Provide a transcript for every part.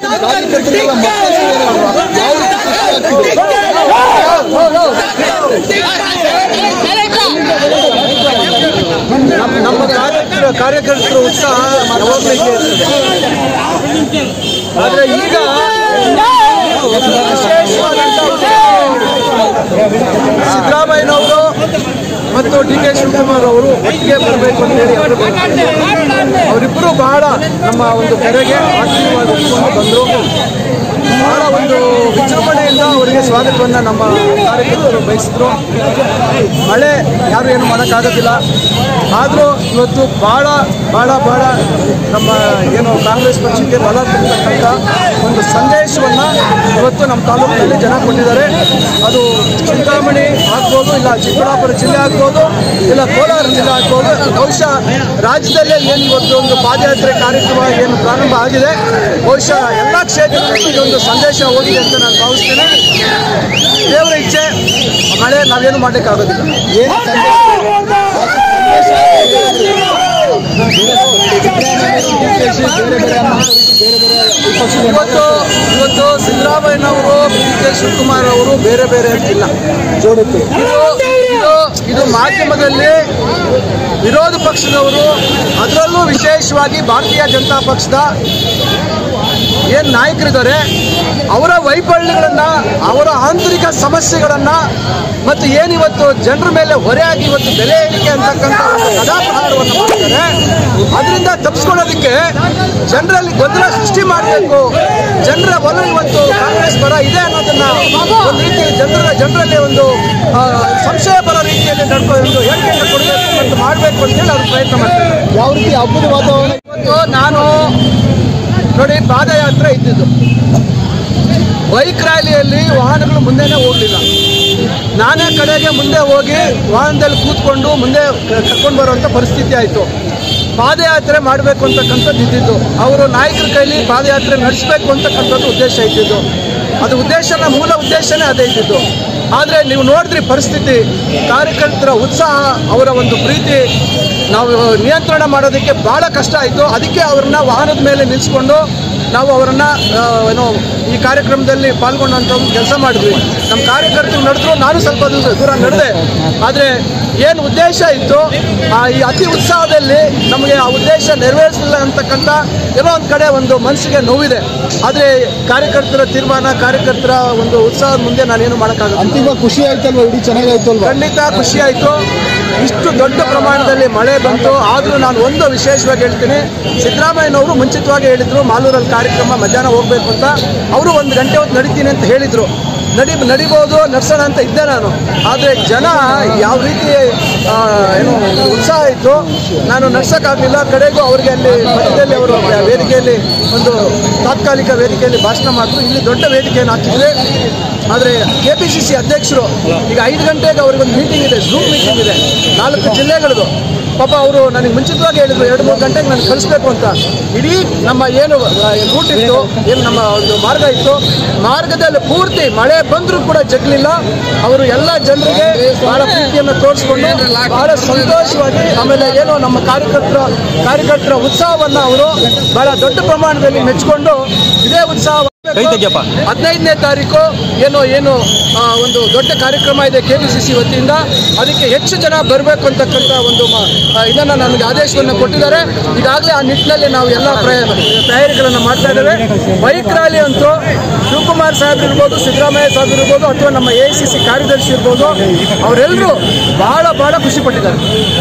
ಕಾರ್ಯಕರ್ತರಿಗೆಲ್ಲ ಮತ್ತಷ್ಟು ಏನಾದ್ರು ಯಾವ ರೀತಿ ಖುಷಿ ನಮ್ಮ ನಮ್ಮ ಕಾರ್ಯಕರ್ತರ ಕಾರ್ಯಕರ್ತರ ಉತ್ಸಾಹ ಯಾವಾಗಲೂ ಇದ್ದೇ ಇರ್ತದೆ ಆದರೆ ಈಗ ಸಿದ್ದರಾಮಯ್ಯನವರು ಮತ್ತು ಡಿ ಕೆ ಶಿವಕುಮಾರ್ ಅವರು ಒಟ್ಟಿಗೆ ಬರಬೇಕು ಅಂತೇಳಿ ಅವರು ಅವರಿಬ್ಬರು ಬಹಳ ನಮ್ಮ ಒಂದು ಕರೆಗೆ ಆಶೀರ್ವಾದ ಇಟ್ಕೊಂಡು ಬಂದರು ಬಹಳ ಒಂದು ವಿಜೃಂಭಣೆಯಿಂದ ಅವರಿಗೆ ಸ್ವಾಗತವನ್ನು ನಮ್ಮ ಕಾರ್ಯಕರ್ತರು ಬಯಸಿದ್ರು ಮಳೆ ಯಾರು ಏನು ಮಾಡೋಕ್ಕಾಗೋದಿಲ್ಲ ಆದರೂ ಇವತ್ತು ಭಾಳ ಭಾಳ ಭಾಳ ನಮ್ಮ ಏನು ಕಾಂಗ್ರೆಸ್ ಪಕ್ಷಕ್ಕೆ ಬಲ ತುಂಬತಕ್ಕಂಥ ಒಂದು ಸಂದೇಶವನ್ನು ಇವತ್ತು ನಮ್ಮ ತಾಲೂಕಿನಲ್ಲಿ ಜನ ಕೊಟ್ಟಿದ್ದಾರೆ ಅದು ಚಿಂತಾಮಣಿ ಆಗ್ಬೋದು ಇಲ್ಲ ಚಿಕ್ಕಬಳ್ಳಾಪುರ ಜಿಲ್ಲೆ ಆಗ್ಬೋದು ಇಲ್ಲ ಕೋಲಾರ ಜಿಲ್ಲೆ ಆಗ್ಬೋದು ಬಹುಶಃ ರಾಜ್ಯದಲ್ಲೇ ಏನು ಇವತ್ತು ಒಂದು ಪಾದಯಾತ್ರೆ ಕಾರ್ಯಕ್ರಮ ಏನು ಪ್ರಾರಂಭ ಆಗಿದೆ ಬಹುಶಃ ಎಲ್ಲ ಕ್ಷೇತ್ರಗಳಲ್ಲಿ ಇದೊಂದು ಸಂದೇಶ ಹೋಗಿದೆ ಅಂತ ನಾನು ಭಾವಿಸ್ತೇನೆ ದೇವರ ಇಚ್ಛೆ ಮಳೆ ನಾವೇನು ಮಾಡಲಿಕ್ಕಾಗೋದಿಲ್ಲ ಏನು ಬೇರೆ ಬೇರೆ ಅನ್ನೋದು ಬೇರೆ ಬೇರೆ ವಿಪಕ್ಷದ ಇವತ್ತು ಇವತ್ತು ಸಿದ್ದರಾಮಯ್ಯನವರು ಡಿ ಕೆ ಶಿವಕುಮಾರ್ ಅವರು ಬೇರೆ ಬೇರೆ ಅಂತಿಲ್ಲ ಜೋಡುತ್ತೆ ಇದು ಇದು ಇದು ಮಾಧ್ಯಮದಲ್ಲಿ ವಿರೋಧ ಪಕ್ಷದವರು ಅದರಲ್ಲೂ ವಿಶೇಷವಾಗಿ ಭಾರತೀಯ ಜನತಾ ಪಕ್ಷದ ಏನು ನಾಯಕರಿದ್ದಾರೆ ಅವರ ವೈಫಲ್ಯಗಳನ್ನು ಅವರ ಆಂತರಿಕ ಸಮಸ್ಯೆಗಳನ್ನು ಮತ್ತು ಏನಿವತ್ತು ಜನರ ಮೇಲೆ ಹೊರೆಯಾಗಿ ಇವತ್ತು ಬೆಲೆ ಏರಿಕೆ ಅಂತಕ್ಕಂಥ ಒಂದು ಕದಾಪ್ರಹಾರವನ್ನು ಮಾಡಿದ್ದಾರೆ ಅದರಿಂದ ತಪ್ಪಿಸ್ಕೊಳ್ಳೋದಕ್ಕೆ ಜನರಲ್ಲಿ ಗೊಂದಲ ಸೃಷ್ಟಿ ಮಾಡಬೇಕು ಜನರ ಒಲವು ಇವತ್ತು ಕಾಂಗ್ರೆಸ್ ಪರ ಇದೆ ಅನ್ನೋದನ್ನ ಒಂದು ರೀತಿಯಲ್ಲಿ ಜನರ ಜನರಲ್ಲಿ ಒಂದು ಆ, ಸಂಶಯ ಬರೋ ರೀತಿಯಲ್ಲಿ ನಡ್ಕೊಂಡು ಹೇಳಿಕೆಯನ್ನು ಕೊಡಬೇಕು ಮತ್ತು ಮಾಡಬೇಕು ಅಂತೇಳಿ ಅವ್ರು ಪ್ರಯತ್ನ ಮಾಡ್ತಾರೆ ಯಾವ ರೀತಿ ಹಬ್ಬದ ವಾತಾವರಣ ಇವತ್ತು ನಾನು ನೋಡಿ ಪಾದಯಾತ್ರೆ ಇದ್ದಿದ್ದು ಬೈಕ್ ರ್ಯಾಲಿಯಲ್ಲಿ ವಾಹನಗಳು ಮುಂದೆನೇ ಹೋಗಲಿಲ್ಲ ನಾನೇ ಕಡೆಗೆ ಮುಂದೆ ಹೋಗಿ ವಾಹನದಲ್ಲಿ ಕೂತ್ಕೊಂಡು ಮುಂದೆ ಕ- ಕರ್ಕೊಂಡು ಬರುವಂಥ ಪರಿಸ್ಥಿತಿ ಆಯಿತು ಪಾದಯಾತ್ರೆ ಮಾಡಬೇಕು ಅಂತಕ್ಕಂಥದ್ದು ಇದ್ದಿದ್ದು ಅವರು ನಾಯಕರ ಕೈಲಿ ಪಾದಯಾತ್ರೆ ನಡೆಸಬೇಕು ಅಂತಕ್ಕಂಥದ್ದು ಉದ್ದೇಶ ಇದ್ದಿದ್ದು ಅದು ಉದ್ದೇಶನ ಮೂಲ ಉದ್ದೇಶನೇ ಅದೇ ಇದ್ದಿದ್ದು ಆದರೆ ನೀವು ನೋಡಿದ್ರಿ ಪರಿಸ್ಥಿತಿ ಕಾರ್ಯಕರ್ತರ ಉತ್ಸಾಹ ಅವರ ಒಂದು ಪ್ರೀತಿ ನಾವು ನಿಯಂತ್ರಣ ಮಾಡೋದಕ್ಕೆ ಭಾಳ ಕಷ್ಟ ಆಯಿತು ಅದಕ್ಕೆ ಅವ್ರನ್ನ ವಾಹನದ ಮೇಲೆ ನಿಲ್ಲಿಸ್ಕೊಂಡು ನಾವು ಅವರನ್ನು ಏನೋ ಈ ಕಾರ್ಯಕ್ರಮದಲ್ಲಿ ಪಾಲ್ಗೊಂಡಂಥ ಒಂದು ಕೆಲಸ ಮಾಡಿದ್ವಿ ನಮ್ಮ ಕಾರ್ಯಕರ್ತರು ನಡೆದ್ರು ನಾನು ಸ್ವಲ್ಪ ದೂರ ದೂರ ನಡೆದೆ ಆದರೆ ಏನು ಉದ್ದೇಶ ಇತ್ತು ಆ ಈ ಅತಿ ಉತ್ಸಾಹದಲ್ಲಿ ನಮಗೆ ಆ ಉದ್ದೇಶ ನೆರವೇರಿಸಲಿಲ್ಲ ಅಂತಕ್ಕಂಥ ಏನೋ ಒಂದು ಕಡೆ ಒಂದು ಮನಸ್ಸಿಗೆ ನೋವಿದೆ ಆದರೆ ಕಾರ್ಯಕರ್ತರ ತೀರ್ಮಾನ ಕಾರ್ಯಕರ್ತರ ಒಂದು ಉತ್ಸಾಹದ ಮುಂದೆ ನಾನೇನು ಮಾಡೋಕ್ಕಾಗಲ್ಲ ಅಂತಿಮ ಖುಷಿ ಆಯ್ತಲ್ವಾ ಇಡೀ ಚೆನ್ನಾಗಾಯ್ತು ಅಲ್ವಾ ಖಂಡಿತ ಖುಷಿ ಆಯಿತು ಇಷ್ಟು ದೊಡ್ಡ ಪ್ರಮಾಣದಲ್ಲಿ ಮಳೆ ಬಂತು ಆದರೂ ನಾನು ಒಂದು ವಿಶೇಷವಾಗಿ ಹೇಳ್ತೀನಿ ಸಿದ್ದರಾಮಯ್ಯನವರು ಮುಂಚಿತವಾಗಿ ಹೇಳಿದ್ರು ಮಾಲೂರಲ್ಲಿ ಕಾರ್ಯಕ್ರಮ ಮಧ್ಯಾಹ್ನ ಹೋಗಬೇಕು ಅಂತ ಅವರು ಒಂದು ಗಂಟೆ ಹೊತ್ತು ನಡಿತೀನಿ ಅಂತ ಹೇಳಿದರು ನಡಿ ನಡಿಬೋದು ನಡ್ಸೋಣ ಅಂತ ಇದ್ದೆ ನಾನು ಆದರೆ ಜನ ಯಾವ ರೀತಿ ಆ, ಏನು ಉತ್ಸಾಹ ಇತ್ತು ನಾನು ನಡ್ಸೋಕ್ಕಾಗಲಿಲ್ಲ ಕಡೆಗೂ ಅವರಿಗೆ ಅಲ್ಲಿ ಮಧ್ಯದಲ್ಲಿ ಅವರು ವೇದಿಕೆಯಲ್ಲಿ ಒಂದು ತಾತ್ಕಾಲಿಕ ವೇದಿಕೆಯಲ್ಲಿ ಭಾಷಣ ಮಾಡಿದ್ರು ಇಲ್ಲಿ ದೊಡ್ಡ ವೇದಿಕೆಯನ್ನು ಹಾಕಿದ್ರೆ ಆದರೆ ಕೆ ಪಿ ಸಿ ಸಿ ಅಧ್ಯಕ್ಷರು ಈಗ ಐದು ಗಂಟೆಗೆ ಅವ್ರಿಗೊಂದು ಮೀಟಿಂಗ್ ಇದೆ ಝೂಮ್ ಮೀಟಿಂಗ್ ಇದೆ ನಾಲ್ಕು ಜಿಲ್ಲೆಗಳದು ಪಾಪ ಅವರು ನನಗೆ ಮುಂಚಿತವಾಗಿ ಹೇಳಿದ್ರು ಎರಡು ಮೂರು ಗಂಟೆಗೆ ನಾನು ಕಳಿಸ್ಬೇಕು ಅಂತ ಇಡೀ ನಮ್ಮ ಏನು ರೂಟ್ ಇತ್ತು ಏನು ನಮ್ಮ ಒಂದು ಮಾರ್ಗ ಇತ್ತು ಮಾರ್ಗದಲ್ಲಿ ಪೂರ್ತಿ ಮಳೆ ಬಂದರೂ ಕೂಡ ಜಗ್ಲಿಲ್ಲ ಅವರು ಎಲ್ಲ ಜನರಿಗೆ ಬಹಳ ಪ್ರೀತಿಯನ್ನು ತೋರಿಸ್ಕೊಂಡು ಬಹಳ ಸಂತೋಷವಾಗಿ ಆಮೇಲೆ ಏನು ನಮ್ಮ ಕಾರ್ಯಕರ್ತರ ಕಾರ್ಯಕರ್ತರ ಉತ್ಸಾಹವನ್ನು ಅವರು ಬಹಳ ದೊಡ್ಡ ಪ್ರಮಾಣದಲ್ಲಿ ಮೆಚ್ಚಿಕೊಂಡು ಇದೇ ಉತ್ಸಾಹ ಹದಿನೈದನೇ ತಾರೀಕು ಏನು ಏನು ಆ, ಒಂದು ದೊಡ್ಡ ಕಾರ್ಯಕ್ರಮ ಇದೆ ಕೆ ಪಿ ಸಿ ಸಿ ವತಿಯಿಂದ ಅದಕ್ಕೆ ಹೆಚ್ಚು ಜನ ಬರಬೇಕು ಅಂತಕ್ಕಂಥ ಒಂದು ಮ- ಆ, ಇದನ್ನ ನನಗೆ ಆದೇಶವನ್ನು ಕೊಟ್ಟಿದ್ದಾರೆ ಈಗಾಗಲೇ ಆ ನಿಟ್ಟಿನಲ್ಲಿ ನಾವು ಎಲ್ಲ ಪ್ರಯ ತಯಾರಿಗಳನ್ನು ಮಾಡ್ತಾ ಇದ್ದೇವೆ ಬೈಕ್ ರ್ಯಾಲಿ ಅಂತೂ ಶಿವಕುಮಾರ್ ಸಾಹೇಬ್ ಇರ್ಬೋದು ಸಿದ್ದರಾಮಯ್ಯ ಸಾಹೇಬ್ ಇರ್ಬೋದು ಅಥವಾ ನಮ್ಮ ಎ ಸಿ ಸಿ ಕಾರ್ಯದರ್ಶಿ ಇರ್ಬೋದು ಅವರೆಲ್ಲರೂ ಬಹಳ ಬಹಳ ಖುಷಿ ಪಟ್ಟಿದ್ದಾರೆ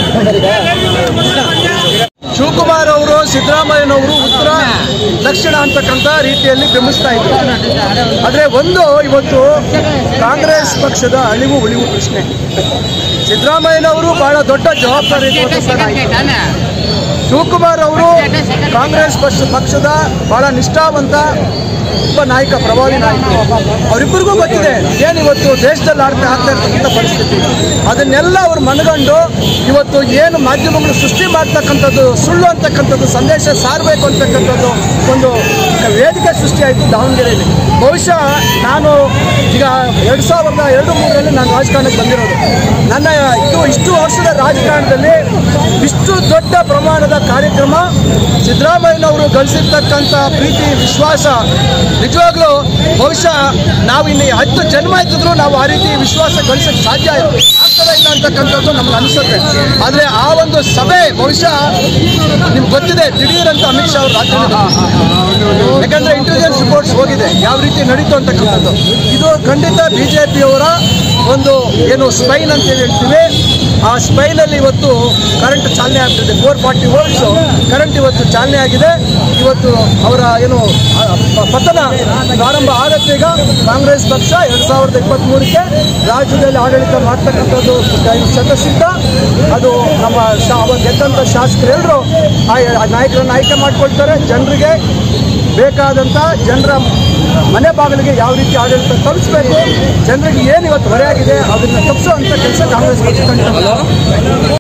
ಶಿವಕುಮಾರ್ ಅವರು ಸಿದ್ದರಾಮಯ್ಯನವರು ಉತ್ತರ ದಕ್ಷಿಣ ಅಂತಕ್ಕಂಥ ರೀತಿಯಲ್ಲಿ ಬಿಂಬಿಸ್ತಾ ಇದ್ರು ಆದರೆ ಒಂದು ಇವತ್ತು ಕಾಂಗ್ರೆಸ್ ಪಕ್ಷದ ಅಳಿವು ಉಳಿವು ಪ್ರಶ್ನೆ ಸಿದ್ದರಾಮಯ್ಯನವರು ಬಹಳ ದೊಡ್ಡ ಜವಾಬ್ದಾರಿ ಇರುವಂಥ ನಾಯಕ. ಶಿವಕುಮಾರ್ ಅವರು ಕಾಂಗ್ರೆಸ್ ಪಕ್ಷ ಪಕ್ಷದ ಬಹಳ ನಿಷ್ಠಾವಂತ ಒಬ್ಬ ನಾಯಕ ಪ್ರಭಾವಿ ನಾಯಕ ಅವರಿಬ್ಬರಿಗೂ ಗೊತ್ತಿದೆ ಏನಿವತ್ತು ದೇಶದಲ್ಲಿ ಆಡ್ತಾ ಆಗ್ತಾ ಇರ್ತಕ್ಕಂಥ ಪರಿಸ್ಥಿತಿ ಅದನ್ನೆಲ್ಲ ಅವ್ರು ಮನಗಂಡು ಇವತ್ತು ಏನು ಮಾಧ್ಯಮಗಳು ಸೃಷ್ಟಿ ಮಾಡ್ತಕ್ಕಂಥದ್ದು ಸುಳ್ಳು ಅಂತಕ್ಕಂಥದ್ದು ಸಂದೇಶ ಸಾರಬೇಕು ಅಂತಕ್ಕಂಥದ್ದು ಒಂದು ವೇದಿಕೆ ಸೃಷ್ಟಿಯಾಯಿತು ದಾವಣಗೆರೆಯಲ್ಲಿ ಬಹುಶಃ ನಾನು ಈಗ ಎರಡು ಸಾವಿರದ ಎರಡು ಮೂರರಲ್ಲಿ ನಾನು ರಾಜಕಾರಣಕ್ಕೆ ಬಂದಿರೋದು ನನ್ನ ಇದು ಇಷ್ಟು ವರ್ಷದ ರಾಜಕಾರಣದಲ್ಲಿ ಇಷ್ಟು ದೊಡ್ಡ ಪ್ರಮಾಣದ ಕಾರ್ಯಕ್ರಮ ಸಿದ್ದರಾಮಯ್ಯನವರು ಗಳಿಸಿರ್ತಕ್ಕಂಥ ಪ್ರೀತಿ ವಿಶ್ವಾಸ ನಿಜವಾಗ್ಲೂ ಬಹುಶಃ ನಾವು ಇನ್ನು ಹತ್ತು ಜನ್ಮ ಎತ್ತಿದ್ರು ನಾವು ಆ ರೀತಿ ವಿಶ್ವಾಸ ಗಳಿಸಕ್ಕೆ ಸಾಧ್ಯ ಆಗ್ತದೆ ಇಲ್ಲ ಅಂತಕ್ಕಂಥದ್ದು ನಮ್ಗೆ ಅನಿಸುತ್ತೆ ಆದರೆ ಆ ಒಂದು ಸಭೆ ಬಹುಶಃ ನಿಮ್ಗೆ ಗೊತ್ತಿದೆ ದಿಢೀರ್ ಅಂತ ಅಮಿತ್ ಶಾ ಅವರು ರಾಜ್ಯದಲ್ಲಿ ಯಾಕಂದ್ರೆ ಇಂಟೆಲಿಜೆನ್ಸ್ ರಿಪೋರ್ಟ್ಸ್ ಹೋಗಿದೆ ಯಾವ ರೀತಿ ನಡೀತು ಅಂತಕ್ಕಂಥದ್ದು ಇದು ಖಂಡಿತ ಬಿಜೆಪಿಯವರ ಒಂದು ಏನು ಸ್ಪೈನ್ ಅಂತ ಹೇಳಿ ಹೇಳ್ತೀವಿ ಆ ಸ್ಪೈನಲ್ಲಿ ಇವತ್ತು ಕರೆಂಟ್ ಚಾಲನೆ ಆಗ್ತಿದೆ ಫೋರ್ ಫಾರ್ಟಿ ವೋಲ್ಟ್ಸ್ ಕರೆಂಟ್ ಇವತ್ತು ಚಾಲನೆ ಆಗಿದೆ ಇವತ್ತು ಅವರ ಏನು ಆ, ಪ- ಪತನ ಪ್ರಾರಂಭ ಆಗತ್ತೆ ಈಗ ಕಾಂಗ್ರೆಸ್ ಪಕ್ಷ ಎರಡ್ ಸಾವಿರದ ಇಪ್ಪತ್ತ್ಮೂರಕ್ಕೆ ರಾಜ್ಯದಲ್ಲಿ ಆಡಳಿತ ಮಾಡ್ತಕ್ಕಂಥದ್ದು ಶತಸಿದ್ಧ ಅದು ನಮ್ಮ ಶಾ ಅವಾಗ ಗೆದ್ದಂಥ ಶಾಸಕರೆಲ್ಲರೂ ಆ ಆ ನಾಯಕರನ್ನು ಆಯ್ಕೆ ಮಾಡ್ಕೊಳ್ತಾರೆ ಜನರಿಗೆ ಬೇಕಾದಂಥ ಜನರ ಮನೆ ಬಾಗಿಲಿಗೆ ಯಾವ ರೀತಿ ಆಡಳಿತ ತಲುಪಿಸ್ಬೇಕು ಜನರಿಗೆ ಏನು ಇವತ್ತು ಹೊರೆಯಾಗಿದೆ ಅದನ್ನು ತಪ್ಪಿಸುವಂಥ ಕೆಲಸ ಕಾಂಗ್ರೆಸ್ ಪಕ್ಷ ಖಂಡಿತ